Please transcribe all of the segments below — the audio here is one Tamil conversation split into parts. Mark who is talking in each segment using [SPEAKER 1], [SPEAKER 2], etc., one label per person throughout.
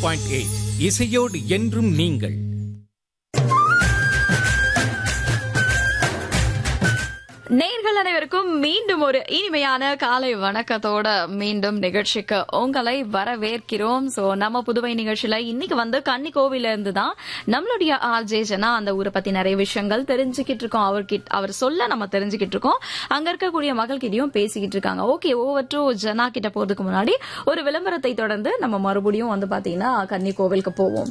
[SPEAKER 1] பாயிண்ட் எயிட் இசையோடு என்றும் நீங்கள்
[SPEAKER 2] நேர்கள் அனைவருக்கும் மீண்டும் ஒரு இனிமையான காலை வணக்கத்தோட மீண்டும் நிகழ்ச்சிக்கு உங்களை வரவேற்கிறோம் சோ நம்ம புதுவை நிகழ்ச்சியில இன்னைக்கு வந்து கன்னி கோவில இருந்து தான் நம்மளுடைய ஆர்ஜே ஜனா அந்த ஊரை பத்தி நிறைய விஷயங்கள் தெரிஞ்சுக்கிட்டு இருக்கோம் அவர்கிட்ட அவர் சொல்ல நம்ம தெரிஞ்சுக்கிட்டு இருக்கோம் அங்க இருக்கக்கூடிய மகள்கிட்டயும் பேசிக்கிட்டு இருக்காங்க ஓகே ஓவர் டு ஜனா கிட்ட போறதுக்கு முன்னாடி ஒரு விளம்பரத்தை தொடர்ந்து நம்ம மறுபடியும் வந்து பாத்தீங்கன்னா கன்னி கோவிலுக்கு போவோம்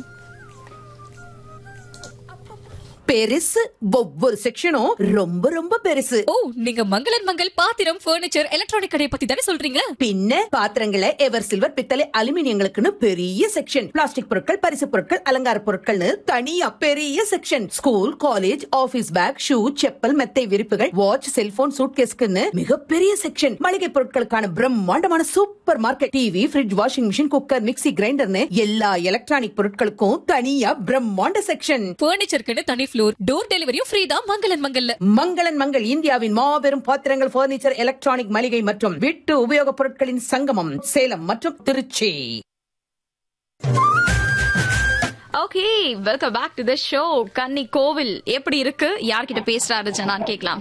[SPEAKER 3] பெருசு ஒவ்வொரு செக்ஷனும் ரொம்ப ரொம்ப பெருசு
[SPEAKER 4] ஓ நீங்க மங்களன் மங்கள் பாத்திரம் பர்னிச்சர் எலக்ட்ரானிக் கடையை பத்தி தானே சொல்றீங்க
[SPEAKER 3] பின்ன பாத்திரங்களை எவர் சில்வர் பித்தளை அலுமினியங்களுக்குன்னு பெரிய செக்ஷன் பிளாஸ்டிக் பொருட்கள் பரிசு பொருட்கள் அலங்கார பொருட்கள்னு தனியா பெரிய section school college office bag shoe chappal மெத்தை விரிப்புகள் வாட்ச் செல்போன் சூட்கேஸ்க்குன்னு மிகப்பெரிய செக்ஷன் மளிகை பொருட்களுக்கான பிரம்மாண்டமான super market TV fridge washing machine cooker mixie கிரைண்டர்னு எல்லா எலக்ட்ரானிக் பொருட்களுக்கும் தனியா பிரம்மாண்ட செக்ஷன்
[SPEAKER 4] பர்னிச்சருக்குன்னு தனி ஃப்ளோர் டோர் டெலிவரியும் ஃப்ரீ தான் மங்களன் மங்கல்ல
[SPEAKER 3] மங்களன் மங்கள் இந்தியாவின் மாபெரும் பாத்திரங்கள் பர்னிச்சர் எலக்ட்ரானிக் மளிகை மற்றும் வீட்டு உபயோகப் பொருட்களின் சங்கமம் சேலம் மற்றும் Trichy
[SPEAKER 2] okay welcome back to the show Kanni Koil எப்படி இருக்கு யார்கிட்ட பேசுறாரு ஜனான்னு கேட்கலாம்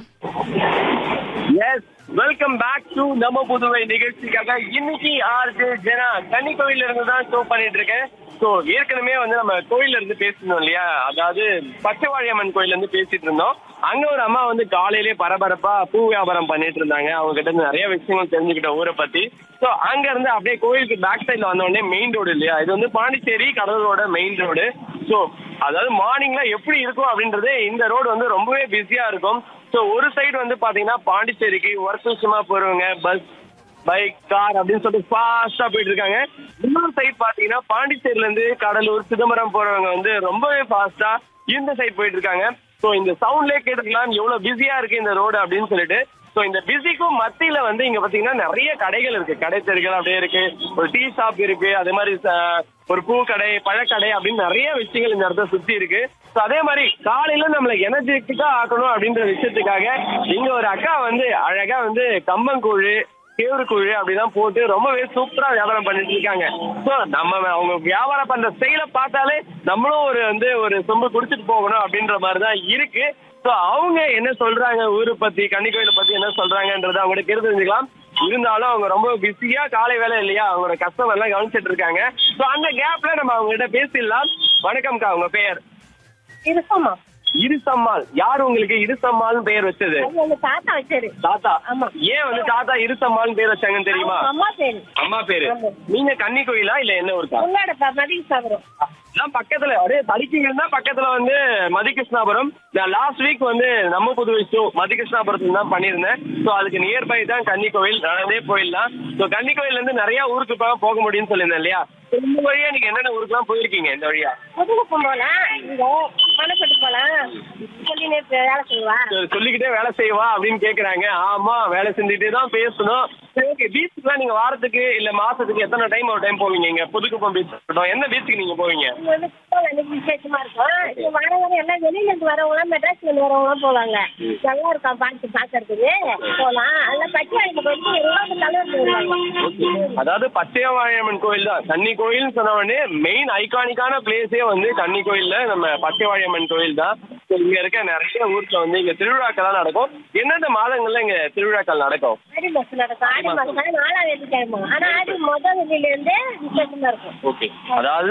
[SPEAKER 5] எஸ் வெல்கம் பேக் டு நம்ம புதுவை நிகழ்ச்சிக்காக இன்னைக்கு ஆர்ஜே ஜனா கன்னி கோயில்ல இருந்து தான் ஷோ பண்ணிட்டு இருக்கேன் ஸோ ஏற்கனவே வந்து நம்ம கோயில்ல இருந்து பேசினோம் இல்லையா அதாவது பச்சைவாழியம்மன் கோயில்ல இருந்து பேசிட்டு இருந்தோம் அங்க ஒரு அம்மா வந்து காலையிலே பரபரப்பா பூ வியாபாரம் பண்ணிட்டு இருந்தாங்க அவங்க கிட்ட இருந்து நிறைய விஷயங்கள் தெரிஞ்சுக்கிட்ட ஊரை பத்தி ஸோ அங்க இருந்து அப்படியே கோயிலுக்கு பேக் சைட்ல வந்த உடனே மெயின் ரோடு இல்லையா இது வந்து பாண்டிச்சேரி கடலூரோட மெயின் ரோடு ஸோ அதாவது மார்னிங்ல எப்படி இருக்கும் அப்படின்றது இந்த ரோடு வந்து ரொம்பவே பிஸியா இருக்கும் ஸோ ஒரு சைடு வந்து பாத்தீங்கன்னா பாண்டிச்சேரிக்கு ஒர்க் விஷயமா போறவங்க பஸ் பைக் கார் அப்படின்னு சொல்லிட்டு ஃபாஸ்டா போயிட்டு இருக்காங்க இன்னொரு சைடு பாத்தீங்கன்னா பாண்டிச்சேரில இருந்து கடலூர் சிதம்பரம் போறவங்க வந்து ரொம்பவே ஃபாஸ்டா இந்த சைடு போயிட்டு இருக்காங்க ஸோ இந்த சவுண்ட்லேயே கேட்டுக்கலாம் எவ்வளவு பிஸியா இருக்கு இந்த ரோடு அப்படின்னு சொல்லிட்டு ஸோ இந்த பிஸிக்கும் மத்தியில வந்து இங்க பாத்தீங்கன்னா நிறைய கடைகள் இருக்கு கடை தெருகள் அப்படியே இருக்கு ஒரு டீ ஷாப் இருக்கு அதே மாதிரி ச- ஒரு பூ கடை பழக்கடை அப்படின்னு நிறைய விஷயங்கள் இந்த இடத்த சுத்தி இருக்கு ஸோ அதே மாதிரி காலையில நம்மள எனர்ஜெட்டிக்கா ஆக்கணும் அப்படின்ற விஷயத்துக்காக இங்க ஒரு அக்கா வந்து அழகா வந்து கம்பங்கூழு கேவரு கூழு அப்படிலாம் போட்டு ரொம்பவே சூப்பரா வியாபாரம் பண்ணிட்டு இருக்காங்க ஸோ நம்ம அவங்க வியாபாரம் பண்ற ஸ்டைல பார்த்தாலே நம்மளும் ஒரு வந்து ஒரு சொம்பு குடிச்சிட்டு போகணும் அப்படின்ற மாதிரி தான் இருக்கு ஸோ அவங்க என்ன சொல்றாங்க ஊரை பத்தி கன்னிக்கோயிலை பத்தி என்ன சொல்றாங்கன்றத அவங்ககிட்ட கேட்டு தெரிஞ்சுக்கலாம் இருந்தாலும் அவங்க ரொம்ப பிஸியா காலை வேலை இல்லையா அவங்களோட கஸ்டமர் எல்லாம் கவனிச்சிட்டு இருக்காங்க ஸோ அந்த கேப்ல நம்ம அவங்க கிட்ட பேசிடலாம் வணக்கம்க்கா உங்க பெயர்
[SPEAKER 6] இருக்குமா
[SPEAKER 5] இருசம்மாள் யார் உங்களுக்கு இருசம்மாள்னு பெயர் வச்சது
[SPEAKER 6] அது எங்க தாத்தா வச்சாரு
[SPEAKER 5] தாத்தா
[SPEAKER 6] ஆமா.
[SPEAKER 5] ஏன் வந்து தாத்தா இருசம்மாள்னு பேர் வச்சாங்கன்னு தெரியுமா
[SPEAKER 6] அவங்க அம்மா பேரு
[SPEAKER 5] அம்மா பேரு
[SPEAKER 6] ஆமா.
[SPEAKER 5] நீங்க கன்னி கோயிலா இல்ல என்ன ஊருக்கா
[SPEAKER 6] உங்களோட மதியம் சாப்பிடும்
[SPEAKER 5] எல்லாம் பக்கத்துல அப்படியே தடிக்கிங்கன்னா பக்கத்துல வந்து மதிகிருஷ்ணாபுரம் நான் லாஸ்ட் வீக் வந்து நம்ம புதுவை ஷோ மதிகிருஷ்ணாபுரத்துல தான் பண்ணியிருந்தேன் ஸோ அதுக்கு நியர்பை தான் கன்னி கோவில் நடந்தே போயிடலாம் ஸோ கன்னி கோயில்ல இருந்து நிறைய ஊருக்கு இப்ப போக முடியும்னு சொல்லியிருந்தேன் இல்லையா So, இந்த வழியா நீங்க என்னென்ன ஊருக்குலாம் போயிருக்கீங்க இந்த வழியா
[SPEAKER 6] புதுக்குப்பம் போலாம் இங்க மணப்பட்டு போலாம் சொல்லினே வேலை செய்வா
[SPEAKER 5] So, சொல்லிக்கிட்டே வேலை செய்வா அப்படின்னு கேக்குறாங்க ஆமா வேலை செஞ்சுட்டே தான் பேசணும் சரி ஓகே பீச்சுக்குலாம் நீங்க வாரத்துக்கு இல்ல மாசத்துக்கு எத்தனை டைம் ஒரு டைம் போவீங்க இங்க புதுக்குப்பம் பீச் இருக்கட்டும் எந்த பீச்சுக்கு நீங்க போவீங்க
[SPEAKER 6] இங்க வந்து சுத்தம் அன்னைக்கு விசேஷமா இருக்கும் இங்க வர வர எல்லாம் வெளியில இருந்து வரவங்க மெட்ராஸ்ல இருந்து வரவங்க போவாங்க நல்லா இருக்கும் பார்த்து பாக்குறதுக்கு போலாம் அதெல்லாம் பச்சை போயிட்டு எல்லாம் தலைவர் வருவாங்க
[SPEAKER 5] அதாவது பச்சையவாழியம்மன் கோயில் தான் கன்னி கோயில்னு சொன்ன உடனே மெயின் ஐகானிக்கான பிளேஸே வந்து கன்னி கோயில்ல நம்ம பச்சைவாழியம்மன் கோயில் தான் So, இங்க இருக்க நிறைய ஊர்ல வந்து இங்க திருவிழாக்கள்லாம் நடக்கும் எந்தெந்த மாதங்கள்ல இங்க திருவிழாக்கள் நடக்கும்
[SPEAKER 6] ஆடி மாசம் நடக்கும் ஆடி மாசம் நாலாம் வெள்ளிக்கிழமை ஆனா ஆடி முதல் வெள்ளியில இருந்து விசேஷமா இருக்கும்
[SPEAKER 5] ஓகே அதாவது